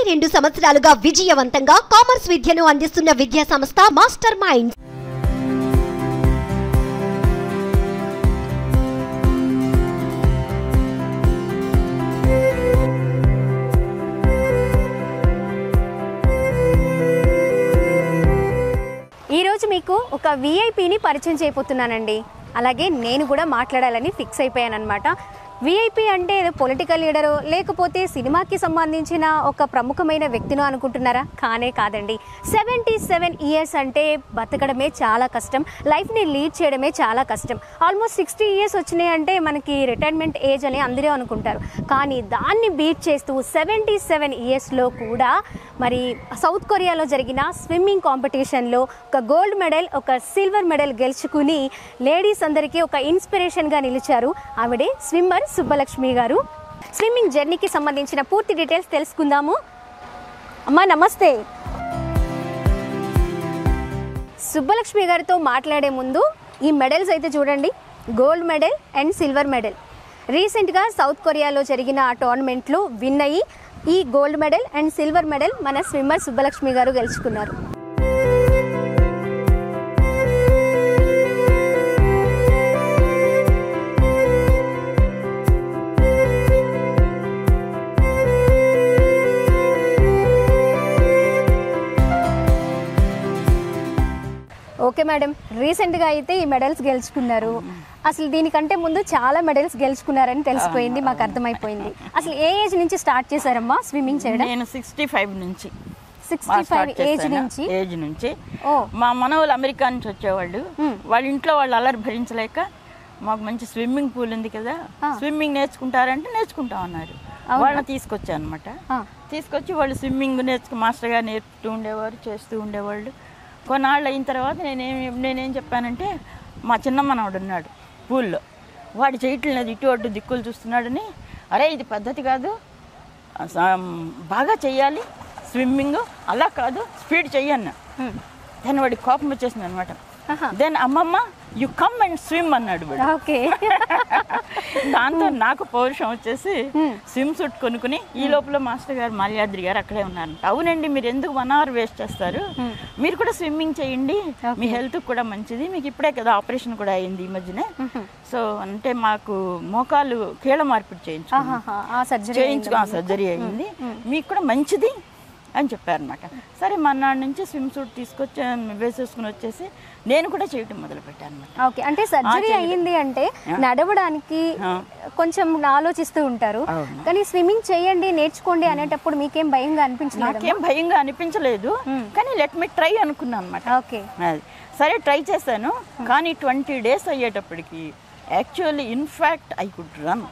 ఇరవై రెండు సంవత్సరాలుగా విజయవంతంగా కామర్స్ విద్యను అందిస్తున్న విద్యా సంస్థ మాస్టర్ మైండ్ ఈరోజు మీకు ఒక విఐపిని పరిచయం చేయబోతున్నానండి అలాగే నేను కూడా మాట్లాడాలని ఫిక్స్ అయిపోయాను అనమాట విఐపి అంటే ఏదో పొలిటికల్ లీడరు లేకపోతే సినిమాకి సంబంధించిన ఒక ప్రముఖమైన వ్యక్తినో అనుకుంటున్నారా కానే కాదండి సెవెంటీ సెవెన్ ఇయర్స్ అంటే బతకడమే చాలా కష్టం లైఫ్ని లీడ్ చేయడమే చాలా కష్టం ఆల్మోస్ట్ సిక్స్టీ ఇయర్స్ వచ్చినాయి అంటే మనకి రిటైర్మెంట్ ఏజ్ అని అందరూ అనుకుంటారు కానీ దాన్ని బీట్ చేస్తూ సెవెంటీ సెవెన్ ఇయర్స్లో కూడా మరి సౌత్ కొరియాలో జరిగిన స్విమ్మింగ్ కాంపిటీషన్లో ఒక గోల్డ్ మెడల్ ఒక సిల్వర్ మెడల్ గెలుచుకుని లేడీస్ అందరికీ ఒక ఇన్స్పిరేషన్గా నిలిచారు ఆవిడే స్విమ్మర్ సుబ్బలక్ష్మి గారు స్విమ్మింగ్ జర్నీకి సంబంధించిన పూర్తి డీటెయిల్స్ తెలుసుకుందాము అమ్మా నమస్తే సుబ్బలక్ష్మి గారితో మాట్లాడే ముందు ఈ మెడల్స్ అయితే చూడండి gold medal and silver medal రీసెంట్గా సౌత్ కొరియాలో జరిగిన ఆ టోర్నమెంట్లో విన్ అయ్యి ఈ gold medal and silver medal మన స్విమ్మర్ సుబ్బలక్ష్మి గారు గెలుచుకున్నారు ఓకే మేడం రీసెంట్గా అయితే ఈ మెడల్స్ గెలుచుకున్నారు అసలు దీనికంటే ముందు చాలా మెడల్స్ గెలుచుకున్నారని తెలిసిపోయింది మాకు అర్థమైపోయింది అసలు ఏ ఏజ్ నుంచి స్టార్ట్ చేశారమ్మా స్విమ్మింగ్ చేయడం నేను సిక్స్టీ ఫైవ్ నుంచి సిక్స్టీ ఫైవ్ స్టార్ట్ ఏజ్ చేశాను. నుంచి ఏజ్ నుంచి ఓ మా మనవలు అమెరికా నుంచి వచ్చేవాళ్ళు వాళ్ళ ఇంట్లో వాళ్ళు అల్లరి భరించలేక మాకు మంచి స్విమ్మింగ్ పూల్ ఉంది కదా స్విమ్మింగ్ నేర్చుకుంటారంటే నేర్చుకుంటాం అన్నారు వాళ్ళని తీసుకొచ్చాను అనమాట ఆ. తీసుకొచ్చి వాళ్ళు స్విమ్మింగ్ నేర్చుకు మాస్టర్గా నేర్పుతూ ఉండేవారు చేస్తూ ఉండేవాళ్ళు కొన్నాళ్ళు అయిన తర్వాత నేనేం నేనేం చెప్పానంటే మా చిన్న మనవాడు ఉన్నాడు పూల్లో వాడు చేయట్లేదు ఇటు అటు దిక్కులు చూస్తున్నాడని అరే ఇది పద్ధతి కాదు అస- బాగా చెయ్యాలి స్విమ్మింగ్ అలా కాదు స్పీడ్ చెయ్యన్న దాని వాడికి కోపం వచ్చేసింది అనమాట ఆహా. దెన్ అమ్మమ్మ యు కమ్ అండ్ స్విమ్ అన్నాడు వాడు ఓకే దాంతో నాకు పౌరుషం వచ్చేసి స్విమ్ సూట్ కొనుక్కుని ఈ లోపల మాస్టర్ గారు మాల్యాద్రి గారు అక్కడే ఉన్నారు అవునండి మీరు ఎందుకు వన్ అవర్ వేస్ట్ చేస్తారు మీరు కూడా స్విమ్మింగ్ చేయండి మీ హెల్త్ కూడా మంచిది మీకు ఇప్పుడే కదా ఆపరేషన్ కూడా అయింది ఈ మధ్యనే సో అంటే మాకు మోకాలు కీళ్ళ మార్పిడి చేయించుకున్నాం ఆహాహా, ఆ సర్జరీ చేయించుకో సర్జరీ అయింది మీకు కూడా మంచిది అని చెప్పారనమాట సరే మన్నాడు నుంచి స్విమ్ సూట్ తీసుకొచ్చి వేసేసుకుని వచ్చేసి నేను కూడా చేయటం మొదలు పెట్టాను అనమాట ఓకే అంటే సర్జరీ చేయలేదు. అయ్యింది అంటే నడవడానికి ఆ. కొంచెం ఆలోచిస్తూ ఉంటారు అవును. కానీ స్విమ్మింగ్ చేయండి నేర్చుకోండి అనేటప్పుడు మీకేం భయంగా అనిపించలేదు నాకేం భయంగా అనిపించలేదు కానీ లెట్ మీ ట్రై అనుకున్నాను అనమాట ఓకే అది సరే ట్రై చేశాను కానీ ట్వంటీ డేస్ అయ్యేటప్పటికి actually in fact I could run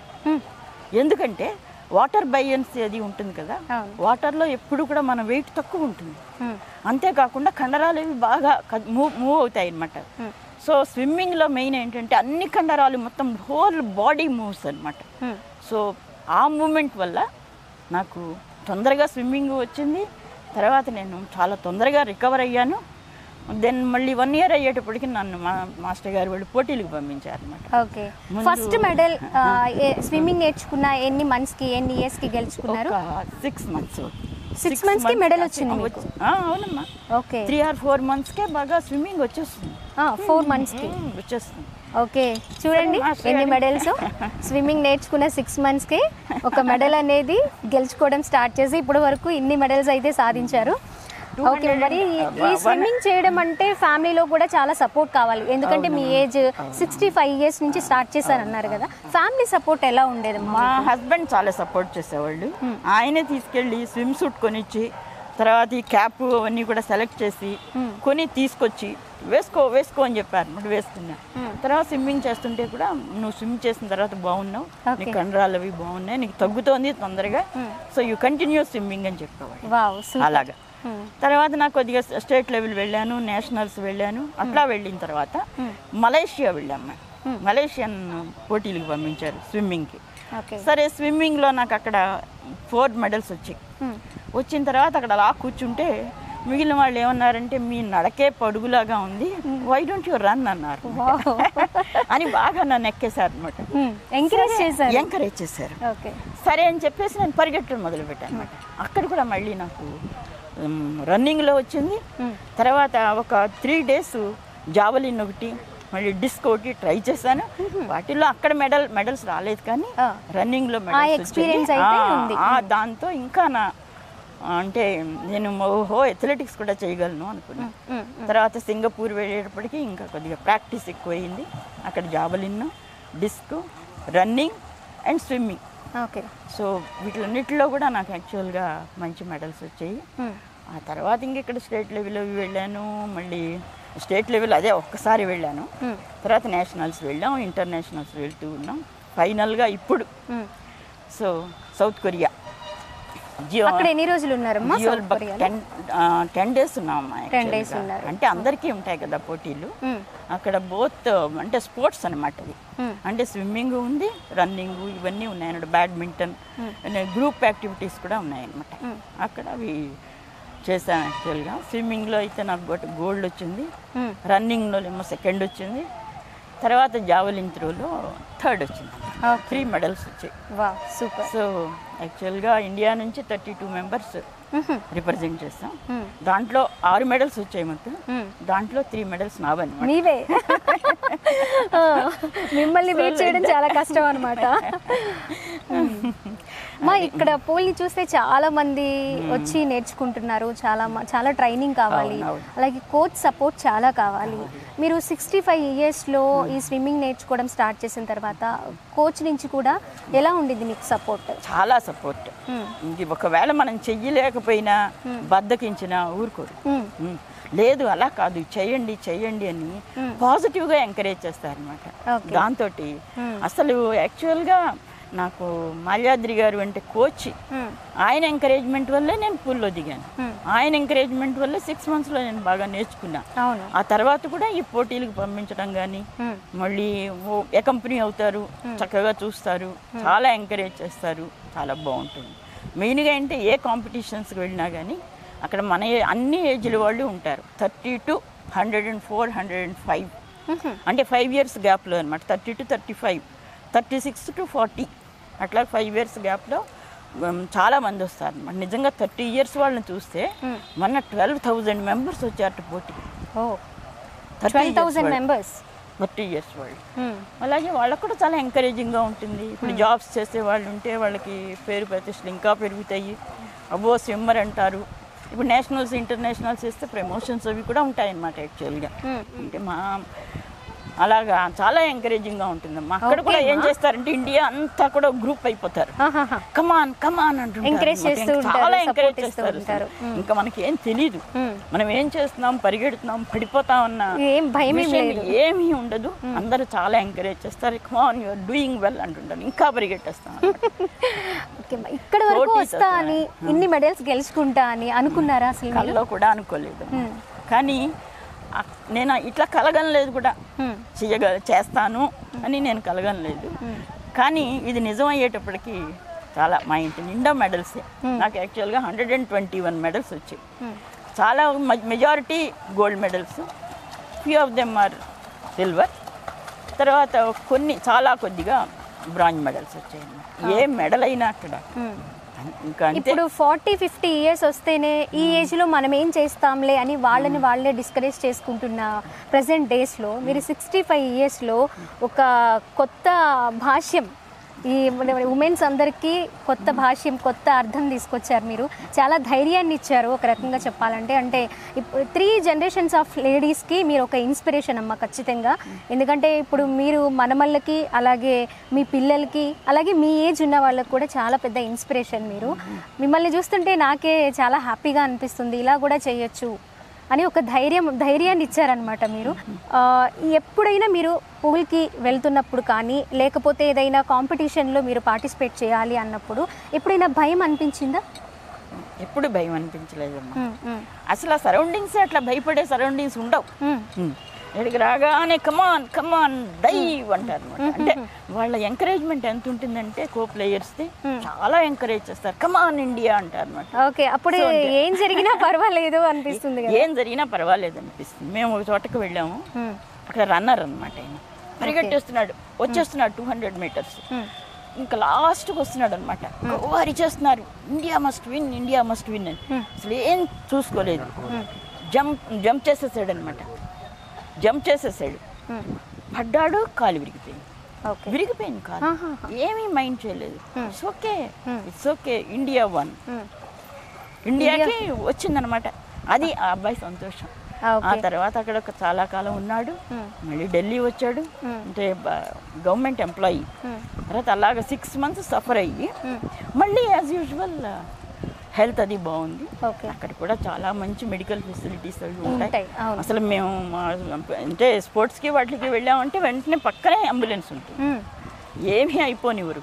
ఎందుకంటే వాటర్ బయన్సీ అది ఉంటుంది కదా అవును. వాటర్లో ఎప్పుడు కూడా మన వెయిట్ తక్కువ ఉంటుంది అంతేకాకుండా కండరాలు ఇవి బాగా మూవ్ మూవ్ అవుతాయి అనమాట సో స్విమ్మింగ్లో మెయిన్ ఏంటంటే అన్ని కండరాలు మొత్తం హోల్ బాడీ మూవ్స్ అనమాట సో ఆ మూమెంట్ వల్ల నాకు తొందరగా స్విమ్మింగ్ వచ్చింది తర్వాత నేను చాలా తొందరగా రికవర్ అయ్యాను దెన్ మళ్ళీ వన్ ఇయర్ అయ్యేటప్పటికి నన్ను మా మాస్టర్ గారు వాళ్ళు పోటీలకు పంపించారు అనమాట ఓకే ఫస్ట్ మెడల్ స్విమ్మింగ్ నేర్చుకున్న ఎన్ని మంత్స్ కి ఎన్ని ఇయర్స్ కి గెలుచుకున్నారు ఒక సిక్స్ మంత్స్ Six months కి medal వచ్చింది మీకు? అవునమ్మా ఓకే త్రీ ఆర్ ఫోర్ మంత్స్కే బాగా స్విమ్మింగ్ వచ్చేస్తుంది ఫోర్ మంత్స్ కి మ్మ్, వచ్చేస్తుంది ఓకే చూడండి మాస్టర్ ఎన్ని గారు. మెడల్స్ స్విమ్మింగ్ నేర్చుకున్న సిక్స్ మంత్స్ కి ఒక మెడల్ అనేది గెలుచుకోవడం స్టార్ట్ చేసి ఇప్పటి వరకు ఇన్ని మెడల్స్ అయితే సాధించారు ఓకే మరి ఈ- ఈ స్విమ్మింగ్ చేయడం అంటే ఫ్యామిలీలో కూడా చాలా సపోర్ట్ కావాలి ఎందుకంటే మీ ఏజ్ సిక్స్టీ ఫైవ్ ఇయర్స్ నుంచి స్టార్ట్ చేశారన్నారు కదా ఫ్యామిలీ సపోర్ట్ ఎలా ఉండేది మా హస్బెండ్ చాలా సపోర్ట్ చేసేవాళ్ళు ఆయనే తీసుకెళ్ళి స్విమ్ సూట్ కొనిచ్చి తర్వాత ఈ క్యాప్ అవన్నీ కూడా సెలెక్ట్ చేసి కొని తీసుకొచ్చి వేసుకో వేసుకో అని చెప్పారు మరి వేసుకున్నా తర్వాత స్విమ్మింగ్ చేస్తుంటే కూడా నువ్వు స్విమ్ చేసిన తర్వాత బాగున్నావు నీ కండరాలు అవి బాగున్నాయి నీకు తగ్గుతోంది తొందరగా సో యూ కంటిన్యూ స్విమ్మింగ్ అని చెప్పేవాళ్ళు వావ్ అలాగా తర్వాత నాకు కొద్దిగా స్టేట్ లెవెల్ వెళ్ళాను నేషనల్స్ వెళ్ళాను అట్లా వెళ్ళిన తర్వాత మలేషియా వెళ్ళాము మేము. మలేషియన్ పోటీలకు పంపించారు స్విమ్మింగ్కి ఓకే సరే స్విమ్మింగ్లో నాకు అక్కడ ఫోర్ మెడల్స్ వచ్చాయి వచ్చిన తర్వాత అక్కడ అలా కూర్చుంటే మిగిలిన వాళ్ళు ఏమన్నారంటే మీ నడకే పడుగులాగా ఉంది వై డోంట్ యు రన్ అన్నారు అని బాగా నన్ను ఎక్కేశారు అనమాట ఎంకరేజ్ చేశారు ఎంకరేజ్ చేశారు ఓకే సరే అని చెప్పేసి నేను పరిగెట్టడం మొదలుపెట్టాను అనమాట అక్కడ కూడా మళ్ళీ నాకు రన్నింగ్లో వచ్చింది తర్వాత ఒక త్రీ డేస్ జావలిన్ ఒకటి మళ్ళీ డిస్క్ ఒకటి ట్రై చేశాను వాటిల్లో అక్కడ మెడల్ మెడల్స్ రాలేదు కానీ ఆ. రన్నింగ్లో ఆ experience అయితే ఉంది. దాంతో ఇంకా నా అంటే నేను ఓహో అథ్లెటిక్స్ కూడా చేయగలను అనుకున్నాను తర్వాత సింగపూర్ వెళ్ళేటప్పటికి ఇంకా కొద్దిగా ప్రాక్టీస్ ఎక్కువైంది అక్కడ javelin disc running and swimming okay so వీటిలన్నిటిలో కూడా నాకు యాక్చువల్గా మంచి మెడల్స్ వచ్చాయి ఆ తర్వాత ఇంక ఇక్కడ స్టేట్ లెవెల్ వెళ్ళాను మళ్ళీ స్టేట్ లెవెల్ అదే ఒక్కసారి వెళ్ళాను తర్వాత నేషనల్స్ వెళ్ళాం ఇంటర్నేషనల్స్ వెళ్తూ ఉన్నాం ఫైనల్గా ఇప్పుడు సో సౌత్ కొరియా జియో అక్కడ ఎన్ని రోజులు ఉన్నారమ్మా జియోల్ సౌత్ బక్ కొరియాలో టెన్ టెన్ డేస్ ఉన్నాం 10 days ఉన్నారు. అంటే అందరికీ ఉంటాయి కదా పోటీలు మ్మ్. అక్కడ బోత్ అంటే స్పోర్ట్స్ అనమాట అది మ్మ్. అంటే స్విమ్మింగ్ ఉంది రన్నింగ్ ఇవన్నీ ఉన్నాయి అన్నమాట బ్యాడ్మింటన్ గ్రూప్ యాక్టివిటీస్ కూడా ఉన్నాయన్నమాట అక్కడ అవి చేశాను యాక్చువల్గా స్విమ్మింగ్లో అయితే నాకు గోల్డ్ వచ్చింది మ్మ్. రన్నింగ్లో ఏమో సెకండ్ వచ్చింది తర్వాత జావలిన్ త్రోలో థర్డ్ వచ్చింది Okay. త్రీ మెడల్స్ వచ్చాయి వా సూపర్ సో యాక్చువల్గా ఇండియా నుంచి థర్టీ టూ మెంబర్స్ రిప్రజెంట్ చేస్తాం Hmm. దాంట్లో ఆరు మెడల్స్ వచ్చాయి మొత్తం Hmm. దాంట్లో త్రీ మెడల్స్ నావన్నమాట మీవే ఆ, మిమ్మల్ని వెయిట్ చేయడం చాలా కష్టం అనమాట మా ఇక్కడ పోల్ని చూస్తే చాలా మంది వచ్చి నేర్చుకుంటున్నారు చాలా మ- చాలా ట్రైనింగ్ కావాలి అవును, అవును. అలాగే కోచ్ సపోర్ట్ చాలా కావాలి మీరు సిక్స్టీ ఫైవ్ ఇయర్స్లో ఈ స్విమ్మింగ్ నేర్చుకోవడం స్టార్ట్ చేసిన తర్వాత కోచ్ నుంచి కూడా ఎలా ఉండింది మీకు సపోర్ట్ చాలా సపోర్ట్ ఇది ఒకవేళ మనం చెయ్యలేకపోయినా బద్దకించినా ఊరుకోరు ఉమ్. లేదు అలా కాదు చెయ్యండి చెయ్యండి అని పాజిటివ్గా ఎంకరేజ్ చేస్తారనమాట Okay. దాంతో అసలు యాక్చువల్గా నాకు మాల్యాద్రి గారు అంటే కోచ్ ఆయన ఎంకరేజ్మెంట్ వల్లే నేను పూల్లో దిగాను ఆయన ఎంకరేజ్మెంట్ వల్ల సిక్స్ మంత్స్లో నేను బాగా నేర్చుకున్నా అవును ఆ తర్వాత కూడా ఈ పోటీలకు పంపించడం కానీ Hmm. మళ్ళీ ఏ కంపెనీ అవుతారు చక్కగా చూస్తారు చాలా ఎంకరేజ్ చేస్తారు చాలా బాగుంటుంది మెయిన్గా అంటే ఏ కాంపిటీషన్స్కి వెళ్ళినా కానీ అక్కడ మన ఏ- అన్ని ఏజ్ల వాళ్ళు ఉంటారు thirty to hundred and four hundred and five అంటే ఫైవ్ ఇయర్స్ గ్యాప్లో అనమాట thirty to thirty five thirty six to forty అట్లా ఫైవ్ ఇయర్స్ గ్యాప్లో చాలా మంది వస్తారు అనమాట నిజంగా థర్టీ ఇయర్స్ వాళ్ళని చూస్తే మొన్న ట్వెల్వ్ థౌజండ్ మెంబర్స్ వచ్చారట పోటీకి ఓ twelve thousand members thirty years వాళ్ళు అలాగే వాళ్ళకు కూడా చాలా ఎంకరేజింగ్గా ఉంటుంది ఇప్పుడు జాబ్స్ చేసే వాళ్ళు ఉంటే వాళ్ళకి పేరు ప్రతిష్టలు ఇంకా పెరుగుతాయి అబ్బో స్విమ్మర్ అంటారు ఇప్పుడు నేషనల్స్ ఇంటర్నేషనల్స్ చేస్తే ప్రమోషన్స్ అవి కూడా ఉంటాయన్నమాట యాక్చువల్గా అంటే మా అలాగా చాలా ఎంకరేజింగ్గా ఉంటుందమ్మా అక్కడ కూడా ఏం చేస్తారంటే ఇండియా అంతా కూడా గ్రూప్ అయిపోతారు కమాన్ కమాన్ అంటుంటారు Encourage అన్నమాట. చేస్తూ ఇంకా ఉంటారు, చాలా support ఎంకరేజ్ ఇస్తూ చేస్తారు ఉంటారు. అసలు. ఇంకా మనకి ఏం తెలియదు మనం ఏం చేస్తున్నాం పరిగెడుతున్నాం పడిపోతాం అన్న ఏం భయం ఏం విషయం లేదు. ఏమీ ఉండదు అందరూ చాలా ఎంకరేజ్ చేస్తారు కమాన్ యూఆర్ డూయింగ్ వెల్ అంటుంటారు ఇంకా పరిగెట్టేస్తాం అన్నమాట. ఓకే అమ్మా. ఇక్కడ వరకు పోటీ వస్తా తత్వం. అని ఇన్ని మెడల్స్ గెలుచుకుంటా అని అనుకున్నారా అసలు మీరు కల్లో కూడా అనుకోలేదు కానీ ఆ- నేను ఇట్లా కలగనలేదు కూడా చెయ్యగ చేస్తాను అని నేను కలగనలేదు కానీ ఇది నిజం అయ్యేటప్పటికి చాలా మా ఇంటి నిండా మెడల్సే నాకు యాక్చువల్గా hundred and twenty one medals వచ్చాయి చాలా majority gold medals few of them are silver తర్వాత కొన్ని చాలా కొద్దిగా బ్రాంజ్ మెడల్స్ వచ్చాయి ఏ మెడల్ అయినా అక్కడ ఇంకా అంతే ఇప్పుడు ఫార్టీ ఫిఫ్టీ ఇయర్స్ వస్తేనే ఈ ఏజ్ లో మనం ఏం చేస్తాంలే అని వాళ్ళని వాళ్ళే డిస్కరేజ్ చేసుకుంటున్న ప్రజెంట్ డేస్ లో మీరు సిక్స్టీ ఫైవ్ ఇయర్స్ లో ఒక కొత్త భాష్యం ఈ ఉమెన్స్ అందరికీ కొత్త భాష్యం కొత్త అర్థం తీసుకొచ్చారు మీరు చాలా ధైర్యాన్ని ఇచ్చారు ఒక రకంగా చెప్పాలంటే అంటే ఇప్పుడు త్రీ జనరేషన్స్ ఆఫ్ లేడీస్కి మీరు ఒక ఇన్స్పిరేషన్ అమ్మ ఖచ్చితంగా ఎందుకంటే ఇప్పుడు మీరు మనమళ్ళకి అలాగే మీ పిల్లలకి అలాగే మీ ఏజ్ ఉన్న వాళ్ళకి కూడా చాలా పెద్ద ఇన్స్పిరేషన్ మీరు మిమ్మల్ని చూస్తుంటే నాకే చాలా హ్యాపీగా అనిపిస్తుంది ఇలా కూడా చేయొచ్చు అని ఒక ధైర్యం ధైర్యాన్ని ఇచ్చారనమాట మీరు ఆ, ఎప్పుడైనా మీరు పూల్కి వెళ్తున్నప్పుడు కానీ లేకపోతే ఏదైనా కాంపిటీషన్లో మీరు పార్టిసిపేట్ చేయాలి అన్నప్పుడు ఎప్పుడైనా భయం అనిపించిందా ఎప్పుడు భయం అనిపించలేదమ్మా అసలు ఆ సరౌండింగ్స్ అట్లా భయపడే సరౌండింగ్స్ ఉండవు మ్మ్. ఉమ్. ఇక్కడికి రాగానే కమాన్ కమాన్ డైవ్ అంటారు అనమాట అంటే వాళ్ళ ఎంకరేజ్మెంట్ ఎంత ఉంటుందంటే కో ప్లేయర్స్ది చాలా ఎంకరేజ్ చేస్తారు కమాన్ ఇండియా అంటారు అనమాట ఓకే అప్పుడు ఏం జరిగినా పర్వాలేదు అనిపిస్తుంది కదా ఏం జరిగినా పర్వాలేదు అనిపిస్తుంది మేము ఒక చోటకు వెళ్ళాము మ్మ్. అక్కడ రన్నర్ అనమాట ఆయన పరిగెట్టేస్తున్నాడు వచ్చేస్తున్నాడు టూ హండ్రెడ్ మీటర్స్ ఇంకా లాస్ట్కి వస్తున్నాడు అనమాట వారి చేస్తున్నారు India must win India must win అని అసలు ఏం చూసుకోలేదు జంప్ జంప్ చేసేసాడు అనమాట జంప్ చేసేసాడు పడ్డాడు కాలు విరిగిపోయింది ఓకే విరిగిపోయింది కాలు ఏమీ మైండ్ చేయలేదు it's okay it's okay India one hmm. ఇండియాకి వచ్చిందనమాట అది ఆ అబ్బాయి సంతోషం ఆ, ఆ ఓకే తర్వాత అక్కడ ఒక చాలా కాలం ఉన్నాడు మళ్ళీ ఢిల్లీ వచ్చాడు అంటే గవర్నమెంట్ ఎంప్లాయీ తర్వాత అలాగ సిక్స్ మంత్స్ సఫర్ అయ్యి మళ్ళీ యాజ్ యూజువల్ హెల్త్ అది బాగుంది ఓకే అక్కడ కూడా చాలా మంచి మెడికల్ ఫెసిలిటీస్ అవి ఉంటాయి, ఉంటాయి అవును. అసలు మేము మా- అంటే స్పోర్ట్స్కి వాటికి వెళ్ళామంటే వెంటనే పక్కనే అంబులెన్స్ ఉంటుంది మ్మ్. ఏమీ అయిపోనివ్వరు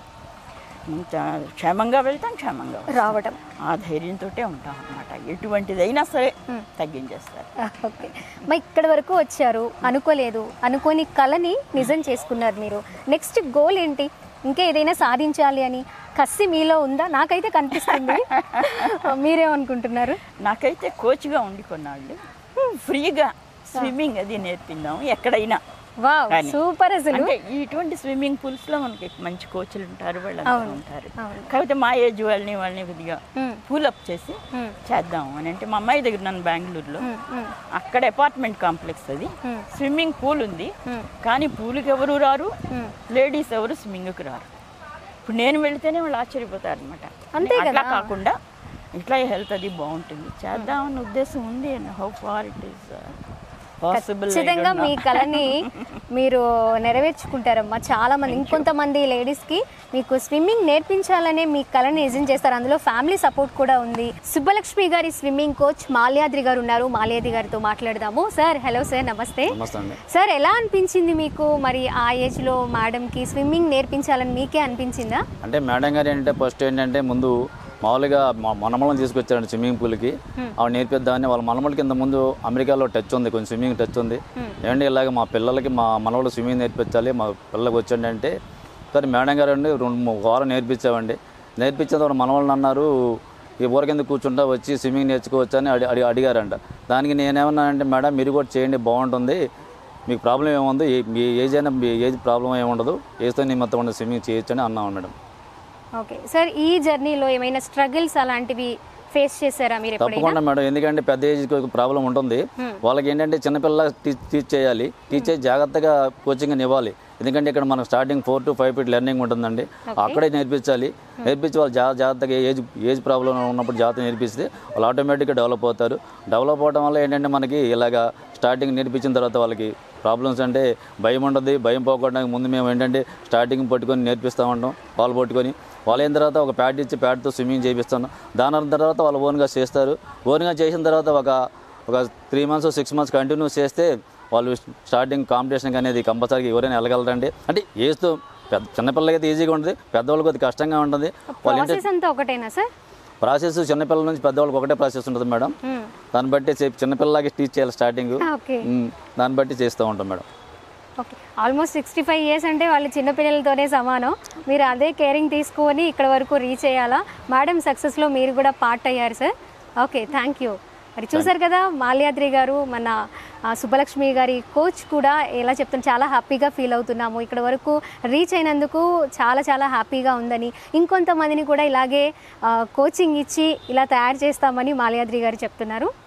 ఇంకా క్షేమంగా వెళ్తాం క్షేమంగా వస్తాం. రావటం ఆ ధైర్యంతో ఉంటాం అనమాట ఎటువంటిదైనా సరే తగ్గించేస్తారు ఓకే మరి ఇక్కడి వరకు వచ్చారు అనుకోలేదు అనుకోని కళని నిజం చేసుకున్నారు మీరు నెక్స్ట్ గోల్ ఏంటి ఇంకా ఏదైనా సాధించాలి అని కసి మీలో ఉందా నాకైతే కనిపిస్తుంది మీరేమనుకుంటున్నారు నాకైతే కోచ్గా ఉండి కొన్నాళ్ళు ఫ్రీగా స్విమ్మింగ్ అది నేర్పిందాం ఎక్కడైనా వావ్ కానీ. సూపర్ అసలు అంటే ఇటువంటి స్విమ్మింగ్ పూల్స్ లో మనకి మంచి కోచ్లు ఉంటారు వాళ్ళంతా అవును, ఉంటారు అవును. కాకపోతే మా ఏజ్ వాళ్ళని వాళ్ళని కొద్దిగా మ్మ్. పూల్ అప్ చేసి మ్మ్. చేద్దాం అని అంటే మా అమ్మాయి దగ్గర నన్ను బెంగళూరులో మ్మ్, మ్మ్, అక్కడ అపార్ట్మెంట్ కాంప్లెక్స్ అది మ్మ్. స్విమ్మింగ్ పూల్ ఉంది మ్మ్. కానీ పూల్కి ఎవరు రారు మ్మ్. లేడీస్ ఎవరు స్విమ్మింగ్కి రారు ఇప్పుడు నేను వెళితేనే వాళ్ళు ఆశ్చర్యపోతారు అనమాట అంతే అట్లా కదా. కాకుండా ఇట్లా హెల్త్ అది బాగుంటుంది చేద్దామన్న ఉద్దేశం ఉంది how far it is possible ఖచ్చితంగా మీ కళని మీరు నెరవేర్చుకుంటారమ్మా చాలా మంది ఇంకొంతమంది లేడీస్ కి మీకు స్విమ్మింగ్ నేర్పించాలనే మీ కళని నిజం చేస్తారు అందులో ఫ్యామిలీ సపోర్ట్ కూడా ఉంది సుబ్బలక్ష్మి గారి స్విమ్మింగ్ కోచ్ మాల్యాద్రి గారు ఉన్నారు మాల్యాద్రి గారితో మాట్లాడదాము సార్ హలో సార్ నమస్తే నమస్తే అండి సార్ ఎలా అనిపించింది మీకు మరి ఆ ఏజ్ లో మేడం కి స్విమ్మింగ్ నేర్పించాలని మీకే అనిపించిందా అంటే మేడం గారు ఏంటంటే ఫస్ట్ ఏంటంటే ముందు మామూలుగా మా మనమలను తీసుకొచ్చారండి స్విమ్మింగ్ పూల్కి ఆవిడ నేర్పిద్దామని వాళ్ళ మనమలకి ఇంత ముందు అమెరికాలో టచ్ ఉంది కొంచెం స్విమ్మింగ్ టచ్ ఉంది ఏమంటే ఇలాగ మా పిల్లలకి మా మనవలు స్విమ్మింగ్ నేర్పించాలి మా పిల్లలకి వచ్చండి అంటే సరే మేడం గారు అండి రెండు మూడు వారం నేర్పించామండి నేర్పించిన తర్వాత మనవాళ్ళని అన్నారు ఈ ఊర కింద కూర్చుంటా వచ్చి స్విమ్మింగ్ నేర్చుకోవచ్చు అని అడి అడి- అడిగారంట దానికి నేనేమన్నానంటే మేడం మీరు కూడా చేయండి బాగుంటుంది మీకు ప్రాబ్లం ఏముంది ఏ- మీ ఏజ్ అయినా మీ ఏజ్ ప్రాబ్లం ఏముండదు ఏజ్తో నేను మొత్తం ఉండదు స్విమ్మింగ్ చేయొచ్చు అని అన్నాం మేడం ఓకే సార్ ఈ జర్నీలో ఏమైనా స్ట్రగుల్స్ అలాంటివి ఫేస్ చేశారా మీరు ఎప్పుడైనా తప్పకుండా మేడం ఎందుకంటే పెద్ద ఏజ్ ప్రాబ్లం ఉంటుంది వాళ్ళకి ఏంటంటే చిన్నపిల్ల టీచ్ టీచ్ చేయాలి టీచ్ చేసి జాగ్రత్తగా కోచింగ్ ఇవ్వాలి ఎందుకంటే ఇక్కడ మనకు starting four to five feet learning ఉంటుందండి అక్కడే నేర్పించాలి నేర్పించి వాళ్ళు జా జాగ్రత్తగా ఏజ్ ఏజ్ ప్రాబ్లం ఉన్నప్పుడు జాగ్రత్త నేర్పిస్తే వాళ్ళు ఆటోమేటిక్గా డెవలప్ అవుతారు డెవలప్ అవడం వల్ల ఏంటంటే మనకి ఇలాగా స్టార్టింగ్ నేర్పించిన తర్వాత వాళ్ళకి ప్రాబ్లమ్స్ అంటే భయం ఉండదు భయం పోగొట్టడానికి ముందు మేము ఏంటంటే స్టార్టింగ్ పట్టుకొని నేర్పిస్తూ ఉంటాం వాళ్ళు పట్టుకొని వాళ్ళు అయిన తర్వాత ఒక ప్యాడ్ ఇచ్చి ప్యాడ్తో స్విమ్మింగ్ చేపిస్తాను దాని తర్వాత వాళ్ళు ఓన్గా చేస్తారు ఓన్గా చేసిన తర్వాత ఒక ఒక three months six months continue చేస్తే వాళ్ళు స్టార్టింగ్ కాంపిటీషన్ అనేది కంపల్సరీగా ఎవరైనా వెళ్ళగలరండి అంటే ఏజ్తో పెద్ద చిన్నపిల్లలకి అయితే ఈజీగా ఉంటుంది పెద్దవాళ్ళకి కొద్దిగా కష్టంగా ఉంటుంది వాళ్ళు ఏంటంటే ప్రాసెస్ అంతా ఒకటేనా సార్ ప్రాసెస్ చిన్నపిల్లల నుంచి పెద్దవాళ్ళకి ఒకటే ప్రాసెస్ ఉంటుంది మేడం దాన్ని బట్టి చెప్పి చిన్నపిల్లలకి టీచ్ చేయాలి స్టార్టింగ్ ఓకే దాన్ని బట్టి చేస్తూ ఉంటాం madam okay almost sixty five years అంటే వాళ్ళు చిన్నపిల్లలతోనే సమానం మీరు అదే కేరింగ్ తీసుకొని ఇక్కడ వరకు రీచ్ అయ్యాలా మేడం సక్సెస్లో మీరు కూడా పార్ట్ అయ్యారు సార్ ఓకే థ్యాంక్ యూ మరి చూసారు కదా మాల్యాద్రి గారు మన ఆ, సుబ్బలక్ష్మి గారి కోచ్ కూడా ఎలా చెప్తాను చాలా హ్యాపీగా ఫీల్ అవుతున్నాము ఇక్కడ వరకు రీచ్ అయినందుకు చాలా చాలా హ్యాపీగా ఉందని ఇంకొంతమందిని కూడా ఇలాగే ఆ, కోచింగ్ ఇచ్చి ఇలా తయారు చేస్తామని మాల్యాద్రి గారు చెప్తున్నారు